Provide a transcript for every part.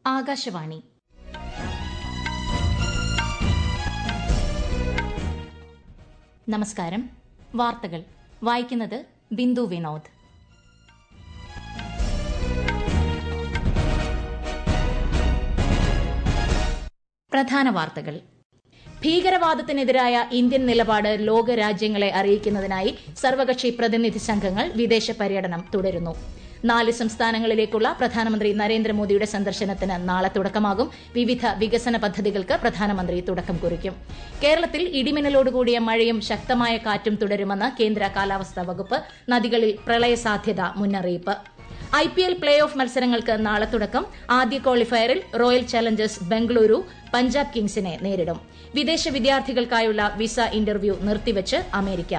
ആകാശവാണി നമസ്കാരം വാർത്തകൾ വായിക്കുന്നത് ബിന്ദു വിനോദ് പ്രധാന വാർത്തകൾ ഭീകരവാദത്തിനെതിരായ ഇന്ത്യൻ നിലപാട് ലോകരാജ്യങ്ങളെ അറിയിക്കുന്നതിനായി സർവകക്ഷി പ്രതിനിധി സംഘങ്ങൾ വിദേശ പര്യടനം തുടരുന്നു നാല് സംസ്ഥാനങ്ങളിലേക്കുള്ള പ്രധാനമന്ത്രി നരേന്ദ്രമോദിയുടെ സന്ദർശനത്തിന് നാളെ തുടക്കമാകും വിവിധ വികസന പദ്ധതികൾക്ക് പ്രധാനമന്ത്രി തുടക്കം കുറിക്കും കേരളത്തിൽ ഇടിമിന്നലോടുകൂടിയ മഴയും ശക്തമായ കാറ്റും തുടരുമെന്ന് കേന്ദ്ര കാലാവസ്ഥാ വകുപ്പ് നദികളിൽ പ്രളയ സാധ്യത മുന്നറിയിപ്പ് I P L playoff മത്സരങ്ങൾക്ക് നാളെ തുടക്കം ആദ്യ ക്വാളിഫയറിൽ റോയൽ ചലഞ്ചേഴ്സ് ബംഗളൂരു പഞ്ചാബ് കിങ്സിനെ നേരിടും വിദേശ വിദ്യാർത്ഥികൾക്കായുള്ള വിസ ഇന്റർവ്യൂ നിർത്തിവച്ച് അമേരിക്ക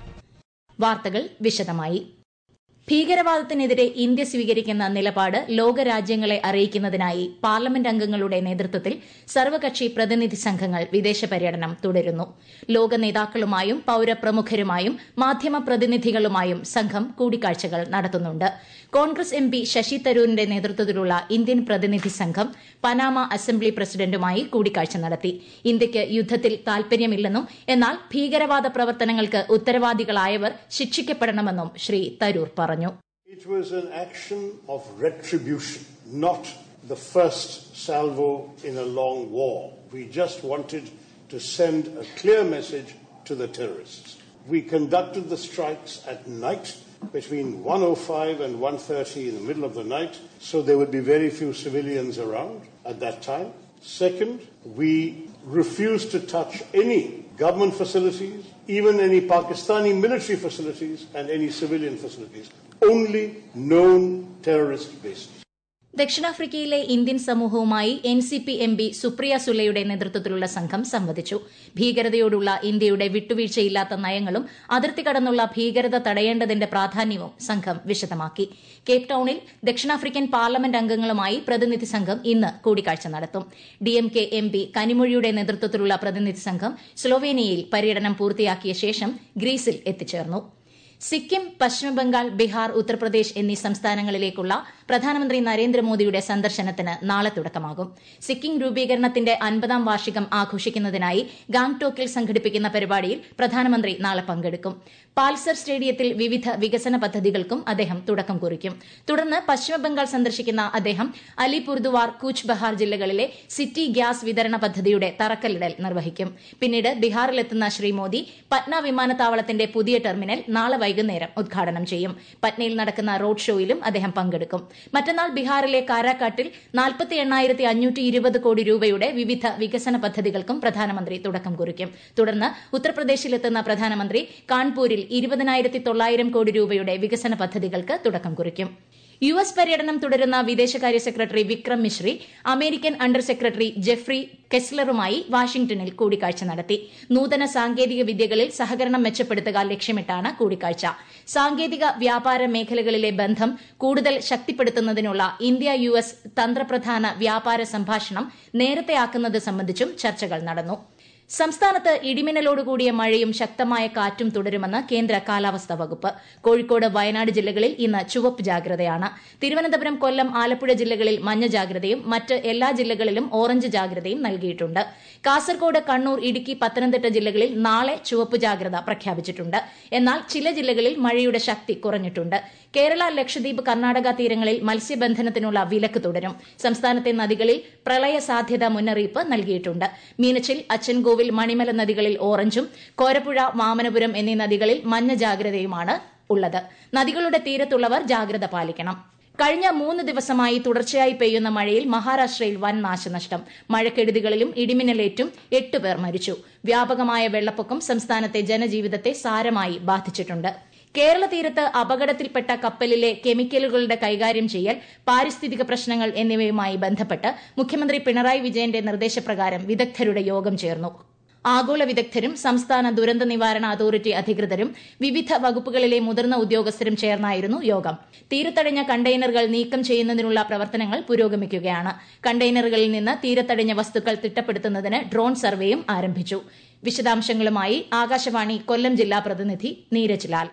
വാർത്തകൾ വിശദമായി ഭീകരവാദത്തിനെതിരെ ഇന്ത്യ സ്വീകരിക്കുന്ന നിലപാട് ലോകരാജ്യങ്ങളെ അറിയിക്കുന്നതിനായി പാർലമെന്റ് അംഗങ്ങളുടെ നേതൃത്വത്തിൽ സർവകക്ഷി പ്രതിനിധി സംഘങ്ങൾ വിദേശ പര്യടനം തുടരുന്നു ലോക നേതാക്കളുമായും പൌരപ്രമുഖരുമായും മാധ്യമ പ്രതിനിധികളുമായും സംഘം കൂടിക്കാഴ്ചകൾ നടത്തുന്നുണ്ട് കോൺഗ്രസ് എം പി ശശി തരൂരിന്റെ നേതൃത്വത്തിലുള്ള ഇന്ത്യൻ പ്രതിനിധി സംഘം പനാമ അസംബ്ലി പ്രസിഡന്റുമായി കൂടിക്കാഴ്ച നടത്തി ഇന്ത്യയ്ക്ക് യുദ്ധത്തിൽ താൽപര്യമില്ലെന്നും എന്നാൽ ഭീകരവാദ പ്രവർത്തനങ്ങൾക്ക് ഉത്തരവാദികളായവർ ശിക്ഷിക്കപ്പെടണമെന്നും ശ്രീ തരൂർ പറഞ്ഞു It was an action of retribution, not the first salvo in a long war. We just wanted to send a clear message to the terrorists. We conducted the strikes at night between 105 and 130 in the middle of the night, so there would be very few civilians around at that time. Second, we refused to touch any government facilities, even any Pakistani military facilities and any civilian facilities. Only known terrorist bases. ദക്ഷിണാഫ്രിക്കയിലെ Indian സമൂഹവുമായി N C P M P Supriya സുലയുടെ നേതൃത്വത്തിലുള്ള സംഘം സംവദിച്ചു ഭീകരതയോടുള്ള ഇന്ത്യയുടെ വിട്ടുവീഴ്ചയില്ലാത്ത നയങ്ങളും അതിർത്തി കടന്നുള്ള ഭീകരത തടയേണ്ടതിന്റെ പ്രാധാന്യവും സംഘം വിശദമാക്കി കേപ്പ് ടൌണിൽ ദക്ഷിണാഫ്രിക്കൻ പാർലമെന്റ് അംഗങ്ങളുമായി പ്രതിനിധി സംഘം ഇന്ന് കൂടിക്കാഴ്ച നടത്തും ഡിഎംകെ എം പി കനിമൊഴിയുടെ നേതൃത്വത്തിലുള്ള പ്രതിനിധി സംഘം സ്ലൊവേനിയയിൽ പര്യടനം പൂർത്തിയാക്കിയ ശേഷം ഗ്രീസിൽ എത്തിച്ചേർന്നു സിക്കിം പശ്ചിമബംഗാൾ ബീഹാർ ഉത്തർപ്രദേശ് എന്നീ സംസ്ഥാനങ്ങളിലേക്കുള്ള പ്രധാനമന്ത്രി നരേന്ദ്രമോദിയുടെ സന്ദർശനത്തിന് നാളെ തുടക്കമാകും സിക്കിം രൂപീകരണത്തിന്റെ അൻപതാം വാർഷികം ആഘോഷിക്കുന്നതിനായി ഗാംഗ്ടോക്കിൽ സംഘടിപ്പിക്കുന്ന പരിപാടിയിൽ പ്രധാനമന്ത്രി നാളെ പങ്കെടുക്കും പാൽസർ സ്റ്റേഡിയത്തിൽ വിവിധ വികസന പദ്ധതികൾക്കും അദ്ദേഹം തുടക്കം കുറിക്കും തുടർന്ന് പശ്ചിമബംഗാൾ സന്ദർശിക്കുന്ന അദ്ദേഹം അലിപുർദുവാർ കൂച്ച് ബഹാർ ജില്ലകളിലെ സിറ്റി ഗ്യാസ് വിതരണ പദ്ധതിയുടെ തറക്കല്ലിടൽ നിർവഹിക്കും പിന്നീട് ബീഹാറിലെത്തുന്ന ശ്രീ മോദി പട്ന വിമാനത്താവളത്തിന്റെ പുതിയ ടെർമിനൽ നാളെ വൈകുന്നേരം ഉദ്ഘാടനം ചെയ്യും പട്നയിൽ നടക്കുന്ന റോഡ് ഷോയിലും അദ്ദേഹം പങ്കെടുക്കും മറ്റന്നാൾ ബീഹാറിലെ കാരാക്കാട്ടിൽ നാൽപ്പത്തി എണ്ണായിരത്തി അഞ്ഞൂറ്റി ഇരുപത് കോടി രൂപയുടെ വിവിധ വികസന പദ്ധതികൾക്കും പ്രധാനമന്ത്രി തുടക്കം കുറിക്കും തുടർന്ന് ഉത്തർപ്രദേശിലെത്തുന്ന പ്രധാനമന്ത്രി കാൺപൂരിൽ ഇരുപതിനായിരത്തി തൊള്ളായിരം കോടി രൂപയുടെ വികസന പദ്ധതികൾക്ക് തുടക്കം കുറിക്കും യു എസ് പര്യടനം തുടരുന്ന വിദേശകാര്യ secretary Vikram Misri American under secretary Jeffrey കെസ്ലറുമായി വാഷിംഗ്ടണിൽ കൂടിക്കാഴ്ച നടത്തി നൂതന സാങ്കേതിക വിദ്യകളിൽ സഹകരണം മെച്ചപ്പെടുത്തുക ലക്ഷ്യമിട്ടാണ് കൂടിക്കാഴ്ച സാങ്കേതിക വ്യാപാര മേഖലകളിലെ ബന്ധം കൂടുതൽ ശക്തിപ്പെടുത്തുന്നതിനുള്ള ഇന്ത്യ യു എസ് തന്ത്രപ്രധാന വ്യാപാര സംഭാഷണം നേരത്തെയാക്കുന്നത് സംബന്ധിച്ചും ചർച്ചകൾ നടന്നു സംസ്ഥാനത്ത് ഇടിമിന്നലോടുകൂടിയ മഴയും ശക്തമായ കാറ്റും തുടരുമെന്ന് കേന്ദ്ര കാലാവസ്ഥാ വകുപ്പ് കോഴിക്കോട് വയനാട് ജില്ലകളിൽ ഇന്ന് ചുവപ്പ് ജാഗ്രതയാണ് തിരുവനന്തപുരം കൊല്ലം ആലപ്പുഴ ജില്ലകളിൽ മഞ്ഞ ജാഗ്രതയും മറ്റ് എല്ലാ ജില്ലകളിലും ഓറഞ്ച് ജാഗ്രതയും നൽകിയിട്ടുണ്ട് കാസർകോട് കണ്ണൂർ ഇടുക്കി പത്തനംതിട്ട ജില്ലകളിൽ നാളെ ചുവപ്പ് ജാഗ്രത പ്രഖ്യാപിച്ചിട്ടുണ്ട് എന്നാൽ ചില ജില്ലകളിൽ മഴയുടെ ശക്തി കുറഞ്ഞിട്ടുണ്ട് കേരള ലക്ഷദ്വീപ് കർണാടക തീരങ്ങളിൽ മത്സ്യബന്ധനത്തിനുള്ള വിലക്ക് തുടരും സംസ്ഥാനത്തെ നദികളിൽ പ്രളയ സാധ്യത മുന്നറിയിപ്പ് നൽകിയിട്ടുണ്ട് മീനച്ചിൽ അച്ചൻകോവിൽ മണിമല നദികളിൽ ഓറഞ്ചും കോരപ്പുഴ വാമനപുരം എന്നീ നദികളിൽ മഞ്ഞ ജാഗ്രതയുമാണ് ഉള്ളത് നദികളുടെ തീരത്തുള്ളവർ ജാഗ്രത പാലിക്കണം കഴിഞ്ഞ മൂന്ന് ദിവസമായി തുടർച്ചയായി പെയ്യുന്ന മഴയിൽ മഹാരാഷ്ട്രയിൽ വൻ നാശനഷ്ടം മഴക്കെടുതികളിലും ഇടിമിന്നലേറ്റും എട്ട് പേർ മരിച്ചു വ്യാപകമായ വെള്ളപ്പൊക്കം സംസ്ഥാനത്തെ ജനജീവിതത്തെ സാരമായി ബാധിച്ചിട്ടുണ്ട് കേരള തീരത്ത് അപകടത്തിൽപ്പെട്ട കപ്പലിലെ കെമിക്കലുകളുടെ കൈകാര്യം ചെയ്യൽ പാരിസ്ഥിതിക പ്രശ്നങ്ങൾ എന്നിവയുമായി ബന്ധപ്പെട്ട് മുഖ്യമന്ത്രി പിണറായി വിജയന്റെ നിർദ്ദേശപ്രകാരം വിദഗ്ധരുടെ യോഗം ചേർന്നു ആഗോള വിദഗ്ധരും സംസ്ഥാന ദുരന്ത നിവാരണ അതോറിറ്റി അധികൃതരും വിവിധ വകുപ്പുകളിലെ മുതിർന്ന ഉദ്യോഗസ്ഥരും ചേർന്നായിരുന്നു യോഗം തീരത്തടഞ്ഞ കണ്ടെയ്നറുകൾ നീക്കം ചെയ്യുന്നതിനുള്ള പ്രവർത്തനങ്ങൾ പുരോഗമിക്കുകയാണ് കണ്ടെയ്നറുകളിൽ നിന്ന് തീരത്തടഞ്ഞ വസ്തുക്കൾ തിട്ടപ്പെടുത്തുന്നതിന് ഡ്രോൺ സർവേയും ആരംഭിച്ചു വിശദാംശങ്ങളുമായി ആകാശവാണി കൊല്ലം ജില്ലാ പ്രതിനിധി നീരജ് ലാൽ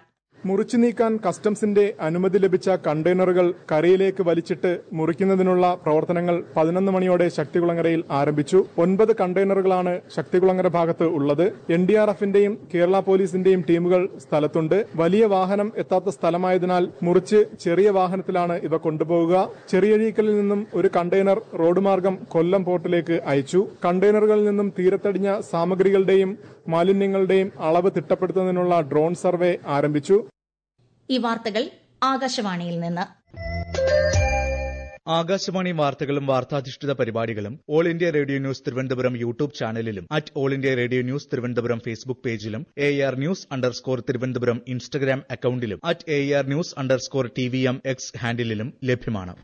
മുറിച്ചു നീക്കാൻ കസ്റ്റംസിന്റെ അനുമതി ലഭിച്ച കണ്ടെയ്നറുകൾ കരയിലേക്ക് വലിച്ചിട്ട് മുറിക്കുന്നതിനുള്ള പ്രവർത്തനങ്ങൾ പതിനൊന്ന് മണിയോടെ ശക്തികുളങ്ങരയിൽ ആരംഭിച്ചു ഒൻപത് കണ്ടെയ്നറുകളാണ് ശക്തികുളങ്ങര ഭാഗത്ത് ഉള്ളത് എൻ ഡി ആർ എഫിന്റെയും കേരള പോലീസിന്റെയും ടീമുകൾ സ്ഥലത്തുണ്ട് വലിയ വാഹനം എത്താത്ത സ്ഥലമായതിനാൽ മുറിച്ച് ചെറിയ വാഹനത്തിലാണ് ഇവ കൊണ്ടുപോകുക ചെറിയഴീക്കലിൽ നിന്നും ഒരു കണ്ടെയ്നർ റോഡ് മാർഗം കൊല്ലം പോർട്ടിലേക്ക് അയച്ചു കണ്ടെയ്നറുകളിൽ നിന്നും തീരത്തടിഞ്ഞ സാമഗ്രികളുടെയും മാലിന്യങ്ങളുടെയും അളവ് തിട്ടപ്പെടുത്തുന്നതിനുള്ള ഡ്രോൺ സർവേ ആരംഭിച്ചു ഈ വാർത്തകൾ ആകാശവാണിയിൽ നിന്ന് ആകാശവാണി വാർത്തകളും വാർത്താധിഷ്ഠിത പരിപാടികളും all India radio news Thiruvananthapuram YouTube ചാനലിലും at all India radio news Thiruvananthapuram Facebook പേജിലും A R news underscore Thiruvananthapuram Instagram അക്കൌണ്ടിലും at A R news underscore T V M X ഹാൻഡിലും ലഭ്യമാണ്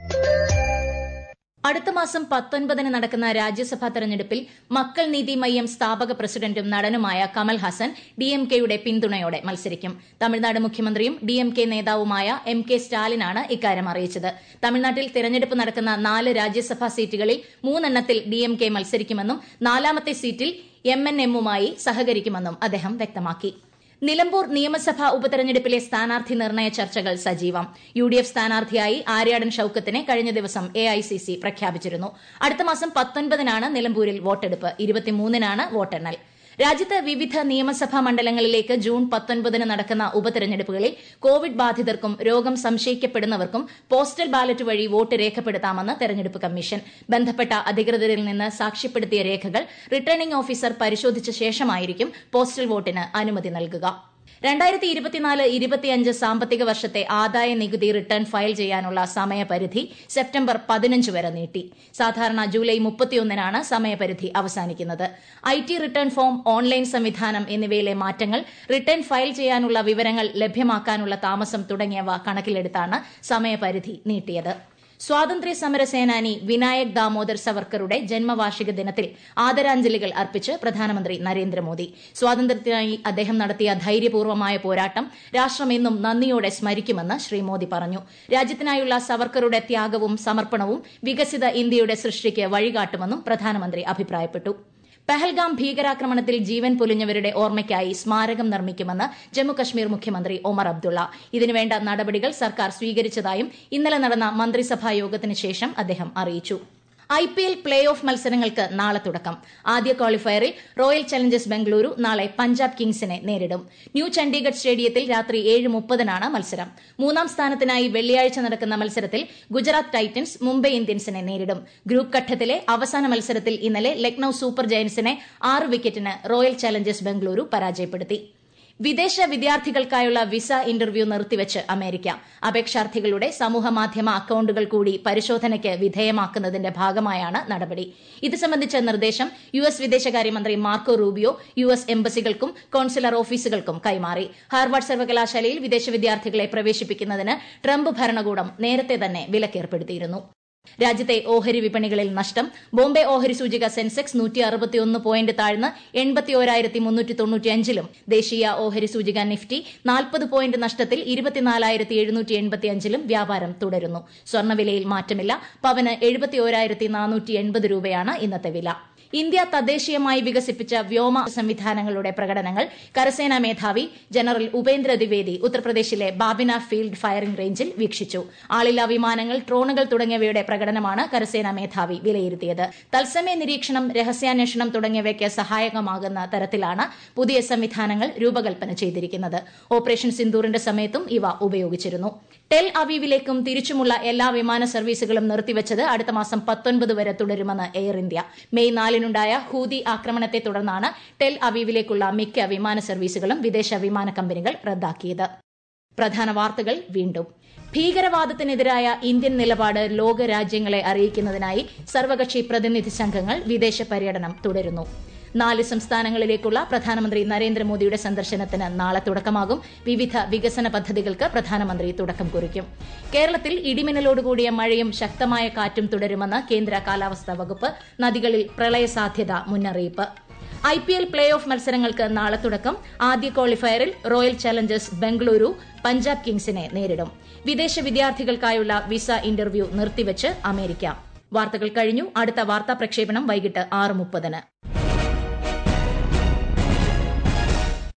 അടുത്ത മാസം പത്തൊൻപതിന് നടക്കുന്ന രാജ്യസഭാ തെരഞ്ഞെടുപ്പിൽ മക്കൾ നീതി മയ്യം സ്ഥാപക പ്രസിഡന്റും നടനുമായ കമൽ ഹസൻ ഡിഎംകെയുടെ പിന്തുണയോടെ മത്സരിക്കും തമിഴ്നാട് മുഖ്യമന്ത്രിയും ഡിഎംകെ നേതാവുമായ എം കെ സ്റ്റാലിനാണ് ഇക്കാര്യം അറിയിച്ചത് തമിഴ്നാട്ടിൽ തെരഞ്ഞെടുപ്പ് നടക്കുന്ന നാല് രാജ്യസഭാ സീറ്റുകളിൽ മൂന്നെണ്ണത്തിൽ ഡിഎംകെ മത്സരിക്കുമെന്നും നാലാമത്തെ സീറ്റിൽ എം എൻ എമ്മുമായി സഹകരിക്കുമെന്നും അദ്ദേഹം വ്യക്തമാക്കി നിലമ്പൂർ നിയമസഭാ ഉപതെരഞ്ഞെടുപ്പിലെ സ്ഥാനാർത്ഥി നിർണയ ചർച്ചകൾ സജീവം യു ഡി എഫ് സ്ഥാനാർത്ഥിയായി ആര്യാടൻ ഷൌക്കത്തിനെ കഴിഞ്ഞ ദിവസം എ ഐ സി സി പ്രഖ്യാപിച്ചിരുന്നു അടുത്ത മാസം പത്തൊൻപതിനാണ് നിലമ്പൂരിൽ വോട്ടെടുപ്പ് ഇരുപത്തിമൂന്നിനാണ് വോട്ടെണ്ണൽ രാജ്യത്ത് വിവിധ നിയമസഭാ മണ്ഡലങ്ങളിലേക്ക് ജൂൺ പത്തൊൻപതിന് നടക്കുന്ന ഉപതെരഞ്ഞെടുപ്പുകളിൽ കോവിഡ് ബാധിതർക്കും രോഗം സംശയിക്കപ്പെടുന്നവർക്കും പോസ്റ്റൽ ബാലറ്റ് വഴി വോട്ട് രേഖപ്പെടുത്താമെന്ന് തെരഞ്ഞെടുപ്പ് കമ്മീഷൻ ബന്ധപ്പെട്ട അധികൃതരിൽ നിന്ന് സാക്ഷ്യപ്പെടുത്തിയ രേഖകൾ റിട്ടേണിംഗ് ഓഫീസർ പരിശോധിച്ച ശേഷമായിരിക്കും പോസ്റ്റൽ വോട്ടിന് അനുമതി നൽകുക രണ്ടായിരത്തി ഇരുപത്തിനാല് ഇരുപത്തിയഞ്ച് സാമ്പത്തിക വർഷത്തെ ആദായ നികുതി റിട്ടേൺ ഫയൽ ചെയ്യാനുള്ള സമയപരിധി സെപ്റ്റംബർ പതിനഞ്ച് വരെ നീട്ടി സാധാരണ ജൂലൈ മുപ്പത്തിയൊന്നിനാണ് സമയപരിധി അവസാനിക്കുന്നത് I T return form online സംവിധാനം എന്നിവയിലെ മാറ്റങ്ങൾ റിട്ടേൺ ഫയൽ ചെയ്യാനുള്ള വിവരങ്ങൾ ലഭ്യമാക്കാനുള്ള താമസം തുടങ്ങിയവ കണക്കിലെടുത്താണ് സമയപരിധി നീട്ടിയത് സ്വാതന്ത്ര്യ സമര സേനാനി വിനായക് ദാമോദർ സവർക്കറുടെ ജന്മവാർഷിക ദിനത്തിൽ ആദരാഞ്ജലികൾ അർപ്പിച്ച് പ്രധാനമന്ത്രി നരേന്ദ്രമോദി സ്വാതന്ത്ര്യത്തിനായി അദ്ദേഹം നടത്തിയ ധൈര്യപൂർവമായ പോരാട്ടം രാഷ്ട്രം എന്നും നന്ദിയോടെ സ്മരിക്കുമെന്ന് ശ്രീ മോദി പറഞ്ഞു രാജ്യത്തിനായുള്ള സവർക്കറുടെ ത്യാഗവും സമർപ്പണവും വികസിത ഇന്ത്യയുടെ സൃഷ്ടിക്ക് വഴികാട്ടുമെന്നും പ്രധാനമന്ത്രി അഭിപ്രായപ്പെട്ടു പഹൽഗാം ഭീകരാക്രമണത്തിൽ ജീവൻ പൊലിഞ്ഞവരുടെ ഓർമ്മയ്ക്കായി സ്മാരകം നിർമ്മിക്കുമെന്ന് ജമ്മുകശ്മീർ മുഖ്യമന്ത്രി ഒമർ അബ്ദുള്ള ഇതിനുവേണ്ട നടപടികൾ സർക്കാർ സ്വീകരിച്ചതായും ഇന്നലെ നടന്ന മന്ത്രിസഭാ യോഗത്തിന് ശേഷം അദ്ദേഹം അറിയിച്ചു I P L playoff മത്സരങ്ങൾക്ക് നാളെ തുടക്കം ആദ്യ ക്വാളിഫയറിൽ റോയൽ ചലഞ്ചേഴ്സ് ബംഗളൂരു നാളെ പഞ്ചാബ് കിങ്സിനെ നേരിടും ന്യൂ ചണ്ഡീഗഡ് സ്റ്റേഡിയത്തിൽ രാത്രി ഏഴ് മുപ്പതിനാണ് മത്സരം മൂന്നാം സ്ഥാനത്തിനായി വെള്ളിയാഴ്ച നടക്കുന്ന മത്സരത്തിൽ ഗുജറാത്ത് ടൈറ്റൻസ് മുംബൈ ഇന്ത്യൻസിനെ നേരിടും ഗ്രൂപ്പ് ഘട്ടത്തിലെ അവസാന മത്സരത്തിൽ ഇന്നലെ ലക്നൌ സൂപ്പർ ജയൻസിനെ ആറ് വിക്കറ്റിന് റോയൽ ചലഞ്ചേഴ്സ് ബംഗളൂരു പരാജയപ്പെടുത്തി വിദേശ വിദ്യാർത്ഥികൾക്കായുള്ള വിസ ഇന്റർവ്യൂ നിർത്തിവച്ച് അമേരിക്ക അപേക്ഷാർത്ഥികളുടെ സമൂഹമാധ്യമ അക്കൌണ്ടുകൾ കൂടി പരിശോധനയ്ക്ക് വിധേയമാക്കുന്നതിന്റെ ഭാഗമായാണ് നടപടി ഇത് സംബന്ധിച്ച നിർദ്ദേശം യു എസ് വിദേശകാര്യമന്ത്രി മാർക്കോ റൂബിയോ യു എസ് എംബസികൾക്കും കോൺസുലർ ഓഫീസുകൾക്കും കൈമാറി ഹാർവാർഡ് സർവകലാശാലയിൽ വിദേശ വിദ്യാർത്ഥികളെ പ്രവേശിപ്പിക്കുന്നതിന് ട്രംപ് ഭരണകൂടം നേരത്തെ തന്നെ വിലക്കേർപ്പെടുത്തിയിരുന്നു രാജ്യത്തെ ഓഹരി വിപണികളിൽ നഷ്ടം ബോംബെ ഓഹരി സൂചിക സെൻസെക്സ് നൂറ്റി അറുപത്തിയൊന്ന് പോയിന്റ് താഴ്ന്ന് എൺപത്തിയോരായിരത്തി മുന്നൂറ്റി തൊണ്ണൂറ്റിയഞ്ചിലും ദേശീയ ഓഹരി സൂചിക നിഫ്റ്റി നാൽപ്പത് പോയിന്റ് നഷ്ടത്തിൽ ഇരുപത്തിനാലായിരത്തി എഴുന്നൂറ്റി എൺപത്തിയഞ്ചിലും വ്യാപാരം തുടരുന്നു സ്വർണ്ണവിലയിൽ മാറ്റമില്ല പവന് എഴുപത്തിയോരായിരത്തി നാനൂറ്റി എൺപത് രൂപയാണ് ഇന്നത്തെ വില ഇന്ത്യ തദ്ദേശീയമായി വികസിപ്പിച്ച വ്യോമ സംവിധാനങ്ങളുടെ പ്രകടനങ്ങൾ കരസേനാ മേധാവി ജനറൽ ഉപേന്ദ്ര ദ്വിവേദി ഉത്തർപ്രദേശിലെ ബാബിന ഫീൽഡ് ഫയറിംഗ് റേഞ്ചിൽ വീക്ഷിച്ചു ആളില്ലാ വിമാനങ്ങൾ ഡ്രോണുകൾ തുടങ്ങിയവയുടെ പ്രകടനമാണ് കരസേനാ മേധാവി വിലയിരുത്തിയത് തത്സമയ നിരീക്ഷണം രഹസ്യാന്വേഷണം തുടങ്ങിയവയ്ക്ക് സഹായകമാകുന്ന തരത്തിലാണ് പുതിയ സംവിധാനങ്ങൾ രൂപകൽപ്പന ചെയ്തിരിക്കുന്നത് ഓപ്പറേഷൻ സിന്ദൂറിന്റെ സമയത്തും ഇവ ഉപയോഗിച്ചിരുന്നു ടെൽ അവീവിലേക്കും തിരിച്ചുമുള്ള എല്ലാ വിമാന സർവീസുകളും നിർത്തിവച്ചത് അടുത്ത മാസം പത്തൊൻപത് വരെ തുടരുമെന്ന് എയർ ഇന്ത്യ മെയ് നാലിനുണ്ടായ ഹൂതി ആക്രമണത്തെ തുടർന്നാണ് ടെൽ അവീവിലേക്കുള്ള മിക്ക വിമാന സർവീസുകളും വിദേശ വിമാന കമ്പനികൾ റദ്ദാക്കിയത് പ്രധാന വാർത്തകൾ വീണ്ടും ഭീകരവാദത്തിനെതിരായ ഇന്ത്യൻ നിലപാട് ലോക രാജ്യങ്ങളെ അറിയിക്കുന്നതിനായി സർവകക്ഷി പ്രതിനിധി സംഘങ്ങൾ വിദേശ പര്യടനം തുടരുന്നു നാല് സംസ്ഥാനങ്ങളിലേക്കുള്ള പ്രധാനമന്ത്രി നരേന്ദ്രമോദിയുടെ സന്ദർശനത്തിന് നാളെ തുടക്കമാകും വിവിധ വികസന പദ്ധതികൾക്ക് പ്രധാനമന്ത്രി തുടക്കം കുറിക്കും കേരളത്തിൽ ഇടിമിന്നലോടുകൂടിയ മഴയും ശക്തമായ കാറ്റും തുടരുമെന്ന് കേന്ദ്ര കാലാവസ്ഥാ വകുപ്പ് നദികളിൽ പ്രളയ സാധ്യത മുന്നറിയിപ്പ് I P L playoff മത്സരങ്ങൾക്ക് നാളെ തുടക്കം ആദ്യ ക്വാളിഫയറിൽ റോയൽ ചലഞ്ചേഴ്സ് ബംഗളൂരു പഞ്ചാബ് കിങ്സിനെ നേരിടും വിദേശ വിദ്യാർത്ഥികൾക്കായുള്ള വിസ ഇന്റർവ്യൂ നിർത്തിവച്ച് അമേരിക്ക വാർത്തകൾ കഴിഞ്ഞു അടുത്ത വാർത്താ പ്രക്ഷേപണം വൈകിട്ട് ആറ് മുപ്പതിന്